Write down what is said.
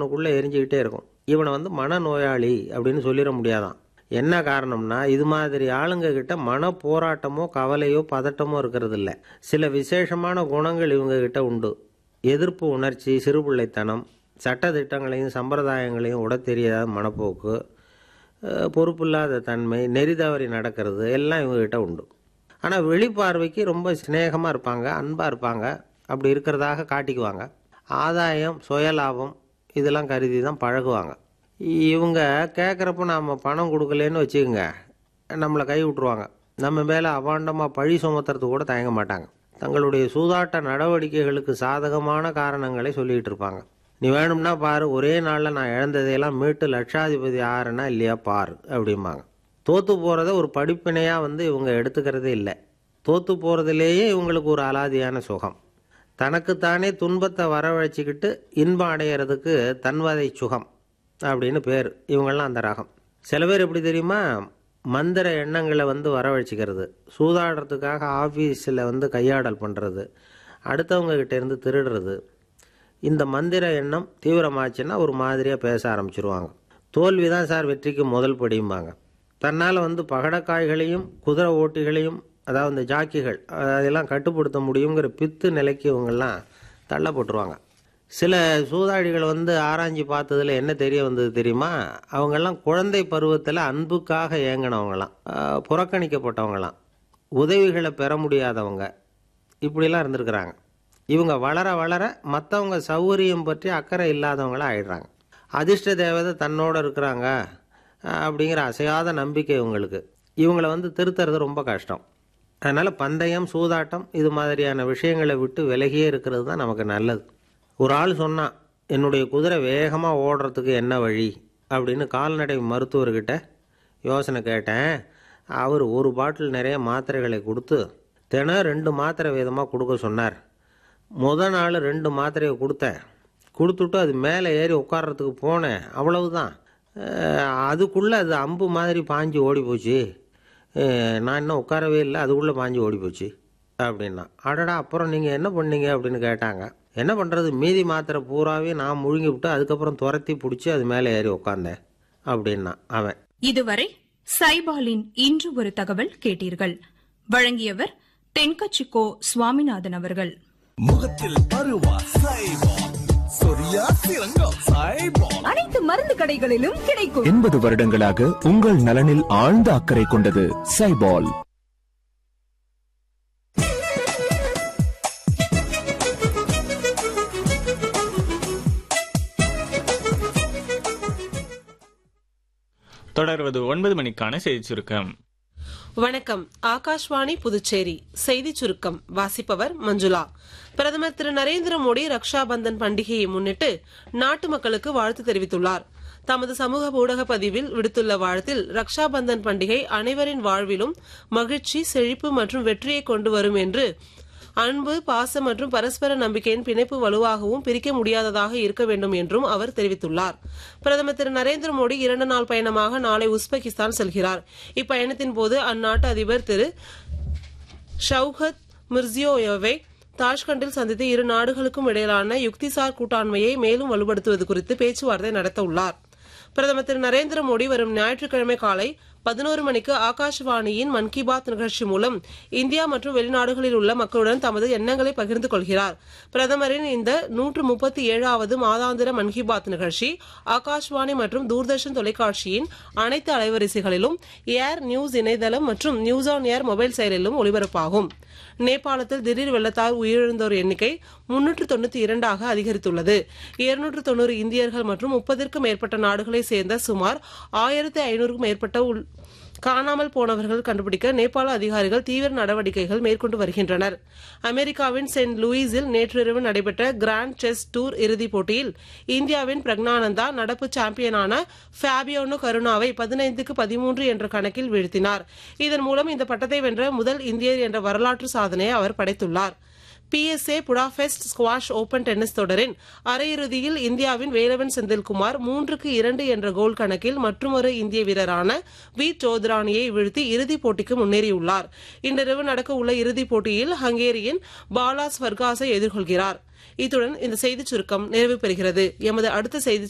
அவனுக்குள்ளே எரிஞ்சுக்கிட்டே இருக்கும் இவனை வந்து மனநோயாளி அப்படின்னு சொல்லிட முடியாதான் என்ன காரணம்னா இது மாதிரி ஆளுங்க கிட்ட மன போராட்டமோ கவலையோ பதட்டமோ இருக்கிறது இல்ல சில விசேஷமான குணங்கள் இவங்க கிட்ட உண்டு எதிர்ப்பு உணர்ச்சி சிறுபிள்ளைத்தனம் சட்ட திட்டங்களையும் சம்பிரதாயங்களையும் உட தெரியாத மனப்போக்கு அஹ், பொறுப்பில்லாத தன்மை நெறி தவறி நடக்கிறது எல்லாம் இவங்ககிட்ட உண்டு ஆனால் வெளிப்பார்வைக்கு ரொம்ப சிநேகமாக இருப்பாங்க அன்பாக இருப்பாங்க அப்படி இருக்கிறதாக காட்டிக்குவாங்க ஆதாயம் சுயலாபம் இதெல்லாம் கருதி தான் பழகுவாங்க இவங்க கேட்குறப்ப நாம் பணம் கொடுக்கலன்னு வச்சுக்கோங்க நம்மளை கை விட்டுருவாங்க நம்ம மேலே அபாண்டமாக பழி சுமத்துறது கூட தயங்க மாட்டாங்க தங்களுடைய சூதாட்ட நடவடிக்கைகளுக்கு சாதகமான காரணங்களை சொல்லிகிட்டு இருப்பாங்க நீ வேணும்னா பாரு ஒரே நாளில் நான் இழந்ததையெல்லாம் மீட்டு லட்சாதிபதி ஆறேனா இல்லையா பாரு அப்படிம்பாங்க தோத்து போகிறத ஒரு படிப்பினையாக வந்து இவங்க எடுத்துக்கிறதே இல்லை தோத்து போகிறதுலேயே இவங்களுக்கு ஒரு அலாதியான சுகம் தனக்குத்தானே துன்பத்தை வரவழைச்சிக்கிட்டு இன்பம் அடையிறதுக்கு தன்வதை சுகம் அப்படின்னு பேர் இவங்கெல்லாம் அந்த ரகம் சில பேர் எப்படி தெரியுமா மந்திர எண்ணங்களை வந்து வரவழைச்சிக்கிறது சூதாடுறதுக்காக ஆஃபீஸில் வந்து கையாடல் பண்ணுறது அடுத்தவங்க கிட்ட இருந்து திருடுறது இந்த மந்திர எண்ணம் தீவிரமாச்சுன்னா ஒரு மாதிரியாக பேச ஆரம்பிச்சிருவாங்க தோல்வி தான் சார் வெற்றிக்கு முதல் படியும்பாங்க தன்னால் வந்து பகடக்காய்களையும் குதிரை ஓட்டிகளையும் அதாவது இந்த ஜாக்கிகள் அதெல்லாம் கட்டுப்படுத்த முடியுங்கிற பித்து நிலைக்கு இவங்கெல்லாம் தள்ளப்பட்டுருவாங்க சில சூதாடிகள் வந்து ஆராய்ஞ்சு பார்த்ததுல என்ன தெரிய வந்தது தெரியுமா அவங்கெல்லாம் குழந்தை பருவத்தில் அன்புக்காக ஏங்கினவங்களாம் ஆஹ், புறக்கணிக்கப்பட்டவங்களாம் உதவிகளை பெற முடியாதவங்க இப்படிலாம் இருந்திருக்கிறாங்க இவங்க வளர வளர மற்றவங்க சௌகரியம் பற்றி அக்கறை இல்லாதவங்களா ஆயிடுறாங்க அதிர்ஷ்ட தேவதை தன்னோட இருக்கிறாங்க அஹ், அப்படிங்கிற அசையாத நம்பிக்கை இவங்களுக்கு இவங்கள வந்து திருத்துறது ரொம்ப கஷ்டம் அதனால் பந்தயம் சூதாட்டம் இது மாதிரியான விஷயங்களை விட்டு விலகியே இருக்கிறது தான் நமக்கு நல்லது ஒரு ஆள் சொன்னான் என்னுடைய குதிரை வேகமாக ஓடுறதுக்கு என்ன வழி அப்படின்னு கால்நடை மருத்துவர்கிட்ட யோசனை கேட்டேன் அவர் ஒரு பாட்டில் நிறைய மாத்திரைகளை கொடுத்து தினம் ரெண்டு மாத்திரை விதமாக கொடுக்க சொன்னார் முத நாள் ரெண்டு மாத்திரையை கொடுத்தேன் கொடுத்துட்டு அது மேலே ஏறி உட்கார்றதுக்கு போனேன் அவ்வளவுதான் அஹ், அதுக்குள்ளே அது அம்பு மாதிரி பாஞ்சு ஓடி போச்சு அஹ், நான் இன்னும் உட்காரவே இல்லை அதுக்குள்ளே பாஞ்சு ஓடி போச்சு அப்படின்னா அடடா அப்புறம் நீங்கள் என்ன பண்ணீங்க அப்படின்னு கேட்டாங்க என்ன பண்ணுறது மீதி மாத்திரை பூராவே நான் முழுங்கி விட்டு அதுக்கப்புறம் துரத்தி பிடிச்சி அது மேலே ஏறி உட்காந்தேன் அப்படின்னா அவன் இதுவரை சைபாலின் இன்று ஒரு தகவல் கேட்டீர்கள் வழங்கியவர் தென்கச்சிக்கோ சுவாமிநாதன் அவர்கள் முகத்தில் பருவா சைபால் சொரியா சிறங்கம் சைபால் அனைத்து மருந்து கடைகளிலும் கிடைக்கும் எண்பது வருடங்களாக உங்கள் நலனில் ஆழ்ந்த அக்கறை கொண்டது சைபால் தொடர்வது ஒன்பது மணிக்கான செய்தி சுருக்கம் வணக்கம் ஆகாஷ்வாணி புதுச்சேரி செய்திச் சுருக்கம் வாசிப்பவர் மஞ்சுளா பிரதமர் திரு நரேந்திர மோடி ரக்ஷா பந்தன் பண்டிகையை முன்னிட்டு நாட்டு மக்களுக்கு வாழ்த்து தெரிவித்துள்ளார் தமது சமூக ஊடக பதிவில் விடுத்துள்ள வாழ்த்தில் ரக்ஷா பந்தன் பண்டிகை அனைவரின் வாழ்விலும் மகிழ்ச்சி செழிப்பு மற்றும் வெற்றியை கொண்டு வரும் என்று அன்பு பாசம் மற்றும் பரஸ்பர நம்பிக்கையின் பிணைப்பு வலுவாகவும் பிரிக்க முடியாததாக இருக்க வேண்டும் என்றும் அவர் தெரிவித்துள்ளார் பிரதமர் திரு நரேந்திர மோடி இரண்டு நாள் பயணமாக நாளை உஸ்பெகிஸ்தான் செல்கிறார் இப்பயணத்தின் போது அந்நாட்டு அதிபர் திரு ஷவுகத் மிர்சியோயவை தாஷ்கண்டில் சந்தித்து இரு நாடுகளுக்கும் இடையிலான யுக்திசார் கூட்டாண்மையை மேலும் வலுப்படுத்துவது குறித்து பேச்சுவார்த்தை நடத்த உள்ளார் பிரதமர் திரு நரேந்திர மோடி வரும் ஞாயிற்றுக்கிழமை காலை பதினோரு மணிக்கு ஆகாஷவாணியின் மன் கி பாத் நிகழ்ச்சி மூலம் இந்தியா மற்றும் வெளிநாடுகளில் உள்ள மக்களுடன் தமது எண்ணங்களை பகிர்ந்து கொள்கிறார் பிரதமரின் இந்த நூற்று முப்பத்தி ஏழாவது மாதாந்திர மன் கி பாத் நிகழ்ச்சி ஆகாஷ்வாணி மற்றும் தூர்தர்ஷன் தொலைக்காட்சியின் அனைத்து அலைவரிசைகளிலும் ஏர் நியூஸ் இணையதளம் மற்றும் நியூஸ் ஆன் ஏர் மொபைல் செயலிலும் ஒலிபரப்பாகும் நேபாளத்தில் திடீர் வெள்ளத்தால் உயிரிழந்தோர் எண்ணிக்கை முன்னூற்று தொண்ணூத்தி இரண்டாக அதிகரித்துள்ளது இருநூற்று தொண்ணூறு இந்தியர்கள் மற்றும் முப்பதிற்கும் மேற்பட்ட நாடுகளைச் சேர்ந்த சுமார் ஆயிரத்தி ஐநூறுக்கும் மேற்பட்ட உள்- காணாமல் போனவர்கள் கண்டுபிடிக்க நேபாள அதிகாரிகள் தீவிர நடவடிக்கைகள் மேற்கொண்டு வருகின்றனர் அமெரிக்காவின் செயின்ட் லூயிஸில் நேற்றிரவு நடைபெற்ற கிராண்ட் செஸ் டூர் இறுதிப் போட்டியில் இந்தியாவின் பிரக்னானந்தா நடப்பு சாம்பியனான ஃபேபியோனோ கருணாவை பதினைந்துக்கு பதிமூன்று என்ற கணக்கில் வீழ்த்தினார் இதன் மூலம் இந்த பட்டத்தை வென்ற முதல் இந்தியர் என்ற வரலாற்று சாதனையை அவர் படைத்துள்ளார் PSA Budapest squash open tennis தொடரின் அரையிறுதியில் இந்தியாவின் வேலவன் செந்தில்குமார் மூன்றுக்கு இரண்டு என்ற கோல் கணக்கில் மற்றொரு இந்திய வீரரான வி சோத்ரானியை வீழ்த்தி இறுதிப் போட்டிக்கு முன்னேறியுள்ளார் இன்றிரவு நடக்க உள்ள இறுதிப் போட்டியில் ஹங்கேரியின் பாலாஸ் வர்காஸை எதிர்கொள்கிறார் இத்துடன் இந்த செய்திச் சுருக்கம் நிறைவு பெறுகிறது எமது அடுத்த செய்திச்